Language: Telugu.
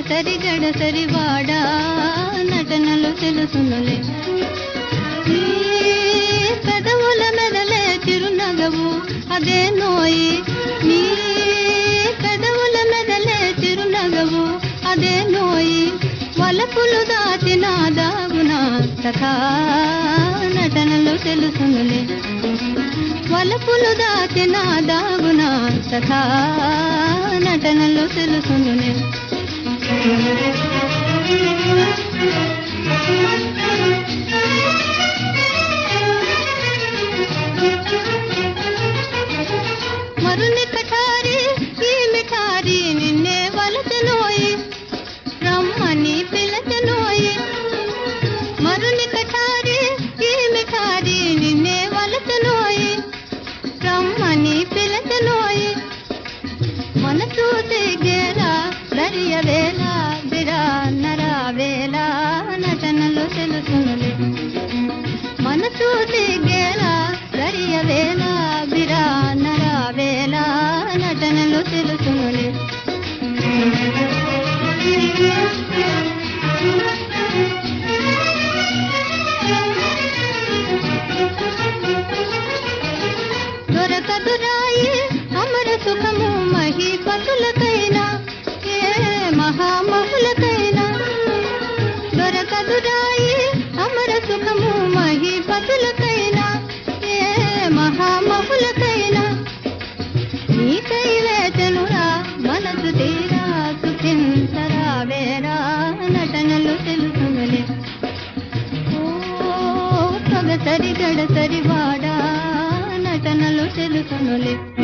సొగసరి గడసరి వాడా నటనలు తెలుసునులే ఈ పెదవుల మెదలే చిరునగవు అదే నోయి నీ పెదవుల మెదలే చిరునగవు అదే నోయి వలపులు దాచిన దాగున సఖా నటనలు తెలుసునులే వలపులు దాచిన దాగున సఖా నటనలు తెలుసునులే మరుని కఠారి ఈ మిఠారి నిన్నే వలచనోయి రమ్మని పిలచనోయి మరుని కఠారి ఈ మిఠారి నిన్నే వలచనోయి రమ్మని పిలచనోయి మనసు తెగేలా దరియ వేళ బిరా నరా వేళ నటనలు తెలుసునులే మనసు తెగేలా దరియ వేళ బిరా నరా వేళ నటనలు తెలుసునులే దొరకదురాయి అమర సుఖము మహిపతులకైనా ఏ మహామహులకైనా దొరకదురాయి అమర సుఖము మహిపతులకైనా ఏ మహామహులకైనా నీకై వేచనురా మనసు తీరా సుఖించరా వేరా నటనలు తెలుసునులే ఓ సొగసరి గడసరి వాడా నటనలు తెలుసునులే